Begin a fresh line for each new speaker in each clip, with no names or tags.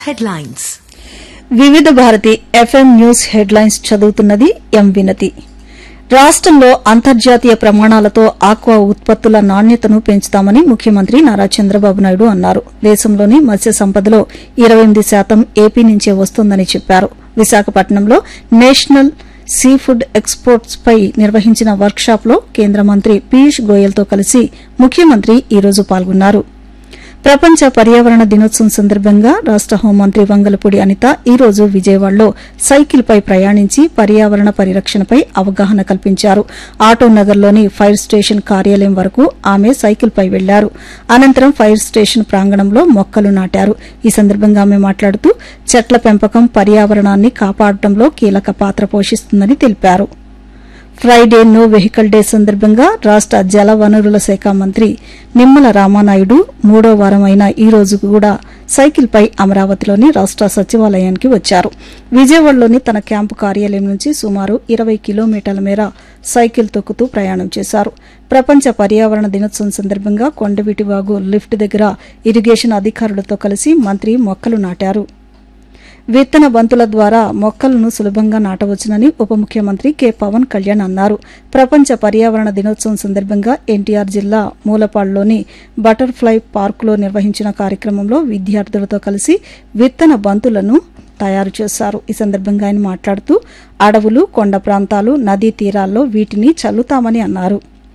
Headlines.
వివిధ Bharati FM news headlines చదువుతున్నది ఎం వినతి రాష్టంలో అంతర్జాతీయ ప్రమాణాలతో ఆక్వా ఉత్పత్తుల నాణ్యతను పెంచుతామని ముఖ్యమంత్రి నారా చంద్రబాబు నాయుడు అన్నారు దేశంలోని మత్స్య సంపదలో ఇరవై ఎనిమిది శాతం ఏపీ నుంచే వస్తోందని చెప్పారు విశాఖపట్నంలో నేషనల్ సీ ఫుడ్ ఎక్స్పోర్ట్స్ పై నిర్వహించిన వర్క్షాప్లో కేంద్ర మంత్రి పీయూష్ గోయల్తో కలిసి ముఖ్యమంత్రి ఈ రోజు పాల్గొన్నారు ప్రపంచ పర్యావరణ దినోత్సవం సందర్భంగా రాష్ట హోంమంత్రి వంగలపూడి అనిత ఈ రోజు విజయవాడలో సైకిల్పై ప్రయాణించి పర్యావరణ పరిరక్షణపై అవగాహన కల్పించారు ఆటో నగర్లోని ఫైర్ స్టేషన్ కార్యాలయం వరకు ఆమె సైకిల్పై వెళ్లారు అనంతరం ఫైర్ స్టేషన్ ప్రాంగణంలో మొక్కలు నాటారు ఈ సందర్భంగా ఆమె మాట్లాడుతూ చెట్ల పెంపకం పర్యావరణాన్ని కాపాడటంలో కీలక పాత్ర పోషిస్తుందని తెలిపారు ఫ్రైడే నో వెహికల్ డే సందర్భంగా రాష్ట జల వనరుల శాఖ మంత్రి నిమ్మల రామానాయుడు మూడో వారం అయిన ఈ రోజు కూడా సైకిల్పై అమరావతిలోని రాష్ట సచివాలయానికి వచ్చారు విజయవాడలోని తన క్యాంపు కార్యాలయం నుంచి సుమారు ఇరవై కిలోమీటర్ల మేర సైకిల్ తొక్కుతూ ప్రయాణం చేశారు ప్రపంచ పర్యావరణ దినోత్సవం సందర్భంగా కొండవీటివాగు లిఫ్ట్ దగ్గర ఇరిగేషన్ అధికారులతో కలిసి మంత్రి మొక్కలు నాటారు విత్తన బంతుల ద్వారా మొక్కలను సులభంగా నాటవచ్చునని ఉప ముఖ్యమంత్రి కె పవన్ కళ్యాణ్ అన్నారు ప్రపంచ పర్యావరణ దినోత్సవం సందర్భంగా ఎన్టీఆర్ జిల్లా మూలపాడులోని బటర్ఫ్లై పార్కులో నిర్వహించిన కార్యక్రమంలో విద్యార్థులతో కలిసి విత్తన బంతులను తయారు చేశారు ఈ సందర్భంగా ఆయన మాట్లాడుతూ అడవులు కొండ ప్రాంతాలు నదీ తీరాల్లో వీటిని చల్లుతామని అన్నారు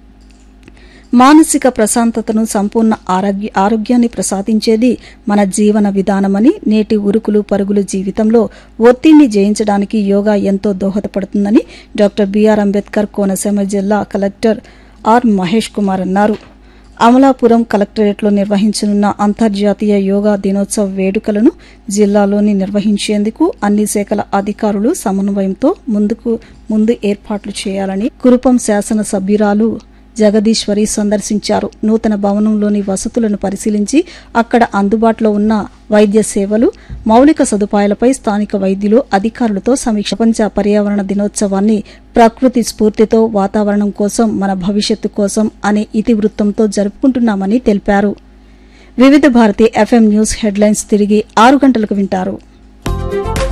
మానసిక ప్రశాంతతను సంపూర్ణ ఆరోగ్య ఆరోగ్యాన్ని ప్రసాదించేది మన జీవన విధానమని నేటి ఉరుకులు పరుగులు జీవితంలో ఒత్తిడిని జయించడానికి యోగా ఎంతో దోహదపడుతుందని డాక్టర్ బీఆర్ అంబేద్కర్ కోనసీమ జిల్లా కలెక్టర్ ఆర్ మహేష్ కుమార్ అన్నారు అమలాపురం కలెక్టరేట్లో నిర్వహించనున్న అంతర్జాతీయ యోగా దినోత్సవ వేడుకలను జిల్లాలోని నిర్వహించేందుకు అన్ని శాఖల అధికారులు సమన్వయంతో ముందుకు ముందు ఏర్పాట్లు చేయాలని కురుపం శాసన సభ్యురాలు జగదీశ్వరి సందర్శించారు నూతన భవనంలోని వసతులను పరిశీలించి అక్కడ అందుబాటులో ఉన్న వైద్య సేవలు మౌలిక సదుపాయాలపై స్థానిక వైద్యులు అధికారులతో సమీక్ష ప్రపంచ పర్యావరణ దినోత్సవాన్ని ప్రకృతి స్ఫూర్తితో వాతావరణం కోసం మన భవిష్యత్తు కోసం అనే ఇతివృత్తంతో జరుపుకుంటున్నామని తెలిపారు వివిధ భారతి ఎఫ్ఎం న్యూస్ హెడ్లైన్స్ తిరిగి ఆరు గంటలకు వింటారు